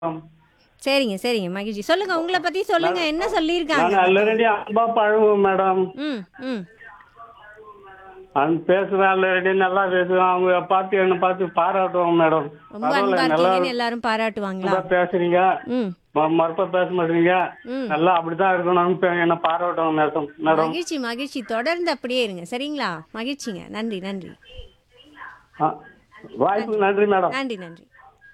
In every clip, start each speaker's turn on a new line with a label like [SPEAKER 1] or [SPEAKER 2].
[SPEAKER 1] சரிங்க சரிங்க மகிழ்ச்சி சொல்லுங்க உங்களை பத்தி சொல்லுங்க என்ன சொல்லியிருக்காங்க
[SPEAKER 2] நான் ஆல்ரெடி அன்பா பழகுவேன் மேடம்
[SPEAKER 1] ம் ம்
[SPEAKER 2] நான் பேசுவேன் ஆல்ரெடி நல்லா பேசுவேன் அவங்க பார்த்து என்ன பார்த்து பாராட்டுவாங்க மேடம்
[SPEAKER 1] ரொம்ப அன்பா
[SPEAKER 2] பரவாயில்ல நல்லா
[SPEAKER 1] இருக்கீங்கன்னு எல்லாரும் பாராட்டுவாங்களா
[SPEAKER 2] நல்லா பேசுறீங்க
[SPEAKER 1] ம்
[SPEAKER 2] ம- மறுப்ப பேச மாட்டீங்க
[SPEAKER 1] ம்.
[SPEAKER 2] நல்லா அப்படிதான் இருக்கணும் இப்ப என்ன பாராட்டுவாங்க மேடம் மேடம்
[SPEAKER 1] மகிழ்ச்சி மகிழ்ச்சி தொடர்ந்து அப்படியே இருங்க சரிங்களா மகிழ்ச்சிங்க நன்றி நன்றி
[SPEAKER 2] ஆ, வாய்ப்புக்கு நன்றி மேடம்
[SPEAKER 1] நன்றி நன்றி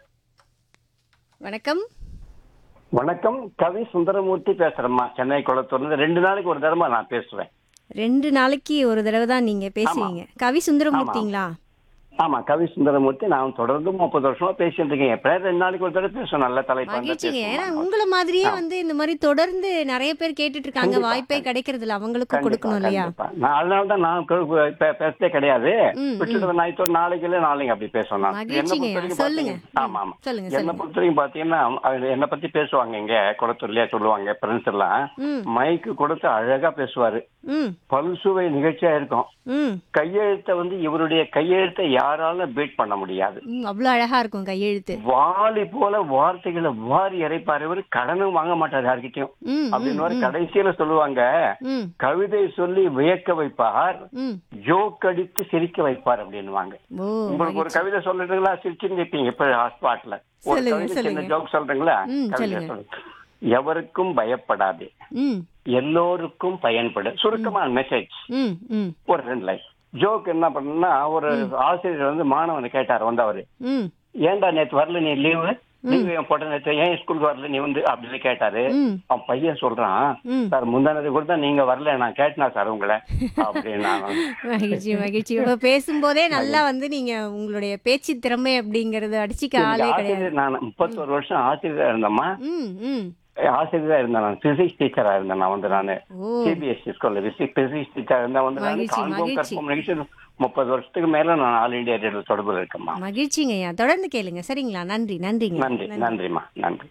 [SPEAKER 1] வணக்கம்
[SPEAKER 3] வணக்கம் கவி சுந்தரமூர்த்தி பேசுறேம்மா சென்னை குளத்தூர்ல இருந்து ரெண்டு நாளைக்கு ஒரு தடவை நான் பேசுவேன்
[SPEAKER 1] ரெண்டு நாளைக்கு ஒரு தடவை தான் நீங்க பேசுவீங்க கவி சுந்தரமூர்த்திங்களா
[SPEAKER 3] ஆமா கவி சுந்தரமூர்த்தி நான் தொடர்ந்து முப்பது வருஷமா பேசிட்டு இருக்கேன் எப்படியா ரெண்டு நாளைக்கு ஒரு தடவை பேசுவேன் நல்ல தலைப்பு
[SPEAKER 1] மகிழ்ச்சிங்க ஏன்னா உங்களை மாதிரியே வந்து இந்த மாதிரி தொடர்ந்து நிறைய பேர் கேட்டுட்டு இருக்காங்க
[SPEAKER 3] கண்டிப்பா,
[SPEAKER 1] வாய்ப்பே கிடைக்கிறது இல்ல அவங்களுக்கும் கொடுக்கணும் இல்லையா
[SPEAKER 3] நான் அதனால தான் நான் கு- கு- பே- பேசதே கிடையாது
[SPEAKER 1] ம்,
[SPEAKER 3] விட்டுட்டு நான் நாளைக்கு இல்ல நாளைக்கு அப்படி பேசுவேன் நான் என்னை
[SPEAKER 1] மகிழ்ச்சிங்க
[SPEAKER 3] பொறுத்த வரைக்கும்
[SPEAKER 1] சொல்லுங்க
[SPEAKER 3] பாத்தீங்க- ஆமா ஆமா
[SPEAKER 1] சொல்லுங்க
[SPEAKER 3] என்னை
[SPEAKER 1] சொல்லுங்க
[SPEAKER 3] பொறுத்த வரைக்கும் பாத்தீங்கன்னா அது என்னை பத்தி பேசுவாங்க இங்க குளத்தூர்லயே சொல்லுவாங்க ஃப்ரெண்ட்ஸ் எல்லாம்
[SPEAKER 1] ம்
[SPEAKER 3] மைக்கு கொடுத்து அழகா பேசுவாரு
[SPEAKER 1] ம்
[SPEAKER 3] பல்சுவை நிகழ்ச்சியா இருக்கும்
[SPEAKER 1] ம்
[SPEAKER 3] கையெழுத்தை வந்து இவருடைய கையெழுத்தை யாராலும் பீட் பண்ண முடியாது
[SPEAKER 1] ம், அவ்வளவு அழகா இருக்கும் கையெழுத்து
[SPEAKER 3] வாலி போல வார்த்தைகளை வாரி இறைப்பாரு இவரு கடனும் வாங்க மாட்டார் யார்கிட்டயும்
[SPEAKER 1] ம்
[SPEAKER 3] அப்படின்னு கடைசியில சொல்லுவாங்க
[SPEAKER 1] ம்
[SPEAKER 3] கவிதை சொல்லி வியக்க வைப்பார்
[SPEAKER 1] ம்
[SPEAKER 3] ஜோக் அடித்து சிரிக்க வைப்பார் அப்படின்னுவாங்க
[SPEAKER 1] ஓ
[SPEAKER 3] உங்களுக்கு ஒரு கவிதை சொல்றீங்களா சிரிச்சுன்னு கேட்பீங்க இப்ப ஸ்பாட்ல ஒரு
[SPEAKER 1] சொல்லுங்க,
[SPEAKER 3] கவிதை சின்ன
[SPEAKER 1] சொல்லுங்க.
[SPEAKER 3] ஜோக் சொல்றீங்களா
[SPEAKER 1] ம்,
[SPEAKER 3] கவிதை
[SPEAKER 1] சொல்லுங்க.
[SPEAKER 3] சொல்லுங்க எவருக்கும் பயப்படாதே
[SPEAKER 1] ம்
[SPEAKER 3] எல்லோருக்கும் பயன்படும் சுருக்கமான மெசேஜ்
[SPEAKER 1] ம் ம்
[SPEAKER 3] ஒரு ரெண்டு லைன் ஜோக் என்ன பண்ணா ஒரு ஆசிரியர் வந்து மாணவனை கேட்டார் வந்து அவரு
[SPEAKER 1] ம்
[SPEAKER 3] ஏன்டா நேத்து வரல நீ லீவு லீவு ஏன் போட்ட நேத்து ஏன் ஸ்கூலுக்கு வரல நீ வந்து அப்படின்னு கேட்டாரு
[SPEAKER 1] ம்
[SPEAKER 3] அவன் பையன் சொல்றான்
[SPEAKER 1] ம்
[SPEAKER 3] சார் முந்தானது கூட தான் நீங்க வரல நான் கேட்டனா சார் உங்களை அப்படின்னா
[SPEAKER 1] மகிழ்ச்சி மகிழ்ச்சி இப்ப பேசும்போதே நல்லா வந்து நீங்க உங்களுடைய பேச்சு திறமை அப்படிங்கறத அடிச்சுக்க ஆளே கிடையாது
[SPEAKER 3] ஆசிரியர் நான் முப்பத்தோரு வருஷம் ஆசிரியரா இருந்தேம்மா
[SPEAKER 1] ம் ம்
[SPEAKER 3] ஆசிரியரா இருந்தேன் நான் பிசிக்ஸ் டீச்சரா இருந்தேன் நான் வந்து நானு
[SPEAKER 1] ஓ
[SPEAKER 3] சிபிஎஸ்சி ஸ்கூல்ல பிசிக்ஸ் டீச்சர் இருந்தா வந்து நான்
[SPEAKER 1] மகிழ்ச்சி,
[SPEAKER 3] காண்போம்
[SPEAKER 1] மகிழ்ச்சி.
[SPEAKER 3] கற்போம் நிகழ்ச்சி முப்பது வருஷத்துக்கு மேல நான் ஆல் இந்தியா ரேடியோ தொடர்புல இருக்கேம்மா
[SPEAKER 1] மகிழ்ச்சிங்கய்யா தொடர்ந்து கேளுங்க சரிங்களா நன்றி நன்றிங்க
[SPEAKER 3] நன்றி நன்றிம்மா நன்றி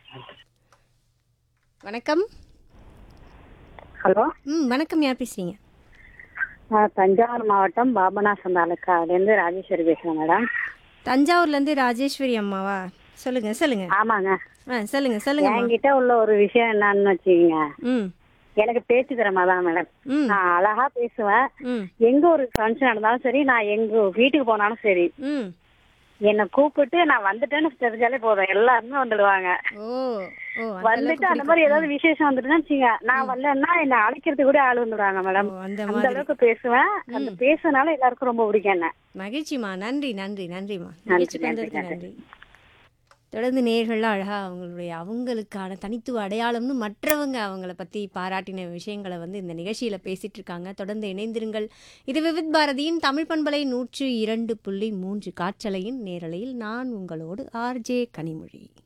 [SPEAKER 1] வணக்கம்
[SPEAKER 4] ஹலோ
[SPEAKER 1] ம் வணக்கம் யார் பேசுறீங்க
[SPEAKER 4] நான் தஞ்சாவூர் மாவட்டம் பாபநாசம் தாலுக்காலேருந்து ராஜேஸ்வரி பேசுகிறேன் மேடம்
[SPEAKER 1] தஞ்சாவூர்ல இருந்து ராஜேஸ்வரி அம்மாவா சொல்லுங்க சொல்லுங்க
[SPEAKER 4] ஆமாங்க
[SPEAKER 1] ஆ சொல்லுங்க சொல்லுங்க
[SPEAKER 4] என்கிட்ட உள்ள ஒரு விஷயம் என்னன்னு வச்சுக்கோங்க
[SPEAKER 1] ம்
[SPEAKER 4] எனக்கு பேச்சு திறமை தான் மேடம்
[SPEAKER 1] ம்
[SPEAKER 4] நான் அழகா பேசுவேன்
[SPEAKER 1] ம்
[SPEAKER 4] எங்க ஒரு ஃபங்க்ஷன் நடந்தாலும் சரி நான் எங்க வீட்டுக்கு போனாலும் சரி
[SPEAKER 1] ம்
[SPEAKER 4] என்னை கூப்பிட்டு நான் வந்துட்டேன்னு தெரிஞ்சாலே போதும் எல்லாருமே வந்துடுவாங்க
[SPEAKER 1] ஓ ஓ அந்த
[SPEAKER 4] வந்துட்டு
[SPEAKER 1] அளவுக்கு
[SPEAKER 4] அந்த மாதிரி ஏதாவது விசேஷம் வந்துட்டுன்னு வச்சுங்க நான் வரலன்னா என்னை அழைக்கிறதுக்கு கூட ஆள் வந்துடுவாங்க மேடம்
[SPEAKER 1] ஓ, அந்த
[SPEAKER 4] அந்த
[SPEAKER 1] மாதிரி
[SPEAKER 4] அளவுக்கு பேசுவேன் அந்த பேசுனால எல்லாருக்கும் ரொம்ப பிடிக்கும் என்ன
[SPEAKER 1] மகிழ்ச்சிமா நன்றி நன்றி நன்றிம்மா
[SPEAKER 4] நன்றி,
[SPEAKER 1] நிகழ்ச்சிக்கு
[SPEAKER 4] நன்றி,
[SPEAKER 1] வந்ததுக்கு நன்றி தொடர்ந்து நேர்கள்லாம் அழகா அவங்களுடைய அவங்களுக்கான தனித்துவ அடையாளம்னு மற்றவங்க அவங்கள பத்தி பாராட்டின விஷயங்களை வந்து இந்த நிகழ்ச்சியில பேசிட்டு இருக்காங்க தொடர்ந்து இணைந்திருங்கள் இது விவித் பாரதியின் தமிழ் பண்பலை நூற்று இரண்டு புள்ளி மூன்று காற்றலையின் நேரலையில் நான் உங்களோடு ஆர்ஜே கனிமொழி